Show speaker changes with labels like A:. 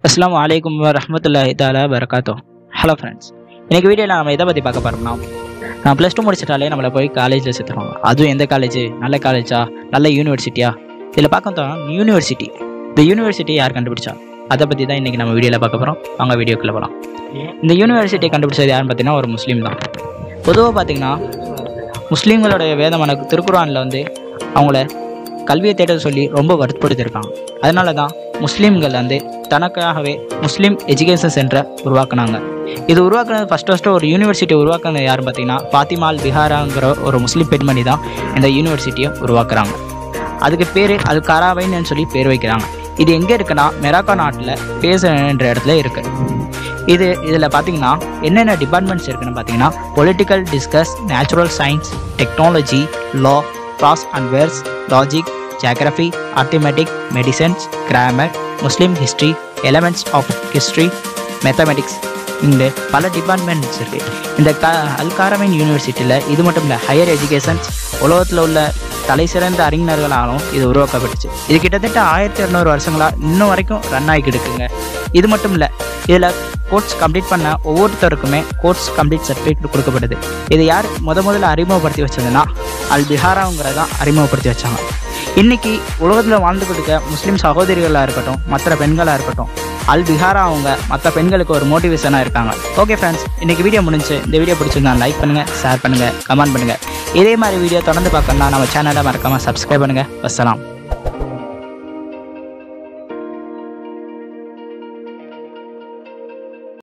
A: அஸ்ஸலாமு அலைக்கும் வரஹ்மத்துல்லாஹி தாலா வரகாத்தோ ஹலோ ஃப்ரெண்ட்ஸ் இன்னைக்கு வீடியோவில் நம்ம எதை பற்றி பார்க்க போகிறோம்னா நான் ப்ளஸ் டூ முடிச்சிட்டாலே நம்மளை போய் காலேஜில் சேர்த்துருவாங்க அதுவும் எந்த காலேஜ் நல்ல காலேஜா நல்ல யூனிவர்சிட்டியா இதில் பார்க்க யூனிவர்சிட்டி இந்த யூனிவர்சிட்டி யார் கண்டுபிடிச்சா அதை பற்றி தான் இன்றைக்கி நம்ம வீடியோவில் பார்க்க போகிறோம் வாங்க வீடியோக்குள்ளே போகலாம் இந்த யூனிவர்சிட்டியை கண்டுபிடிச்சது யாருன்னு பார்த்தீங்கன்னா ஒரு முஸ்லீம் தான் பொதுவாக பார்த்தீங்கன்னா முஸ்லீம்களுடைய வேதமான திருக்குறானில் வந்து அவங்கள கல்வியை தேட சொல்லி ரொம்ப வற்புறுத்திருக்காங்க அதனால தான் முஸ்லீம்கள் வந்து தனக்காகவே முஸ்லீம் எஜுகேஷன் சென்டரை உருவாக்குனாங்க இது உருவாக்குனது ஃபஸ்ட் ஃபஸ்ட்டு ஒரு யூனிவர்சிட்டி உருவாக்குனது யாருன்னு பார்த்தீங்கன்னா ஃபாத்திமால் பிஹாராங்கிற ஒரு முஸ்லீம் பெண்மணி தான் இந்த யூனிவர்சிட்டியை உருவாக்குறாங்க அதுக்கு பேர் அது கராவைன்னு சொல்லி பேர் வைக்கிறாங்க இது எங்கே இருக்குன்னா மெராக்கா நாட்டில் பேசுன்ற இடத்துல இருக்குது இது இதில் பார்த்தீங்கன்னா என்னென்ன டிபார்ட்மெண்ட்ஸ் இருக்குன்னு பார்த்தீங்கன்னா political discuss natural science technology law cross and verse logic geography arithmetic medicines grammar Muslim history elements of history mathematics இந்த பல டிபார்ட்மெண்ட்ஸ் இருக்குது இந்த க அல்காரமின் யூனிவர்சிட்டியில் இது மட்டும் இல்லை ஹையர் எஜுகேஷன்ஸ் உலகத்தில் உள்ள தலை சிறந்த அறிஞர்களாலும் இது உருவாக்கப்பட்டுச்சு இது கிட்டத்தட்ட ஆயிரத்தி இரநூறு வருஷங்களாக இன்னும் வரைக்கும் ரன் ஆகிக்கிட்டு இருக்குங்க இது மட்டும் இல்லை இதில் கோர்ஸ் கம்ப்ளீட் பண்ண ஒவ்வொருத்தருக்குமே கோர்ஸ் கம்ப்ளீட் சர்டிஃபிகேட் கொடுக்கப்படுது இது யார் முத முதல்ல அறிமுகப்படுத்தி வச்சதுன்னா அல் பிஹாராங்கிறத தான் அறிமுகப்படுத்தி வச்சாங்க இன்னைக்கு உலகத்தில் வாழ்ந்துக்கிட்டு இருக்க முஸ்லீம் சகோதரிகளாக இருக்கட்டும் மற்ற பெண்களாக இருக்கட்டும் அல் பிஹாரா அவங்க மற்ற பெண்களுக்கு ஒரு மோட்டிவேஷனாக இருக்காங்க ஓகே ஃப்ரெண்ட்ஸ் இன்னைக்கு வீடியோ முடிஞ்சு இந்த வீடியோ பிடிச்சிருந்தா லைக் பண்ணுங்கள் ஷேர் பண்ணுங்கள் கமெண்ட் பண்ணுங்கள் இதே மாதிரி வீடியோ தொடர்ந்து பார்க்கணும்னா நம்ம சேனலை மறக்காமல் சப்ஸ்கிரைப் பண்ணுங்கள் வசலாம்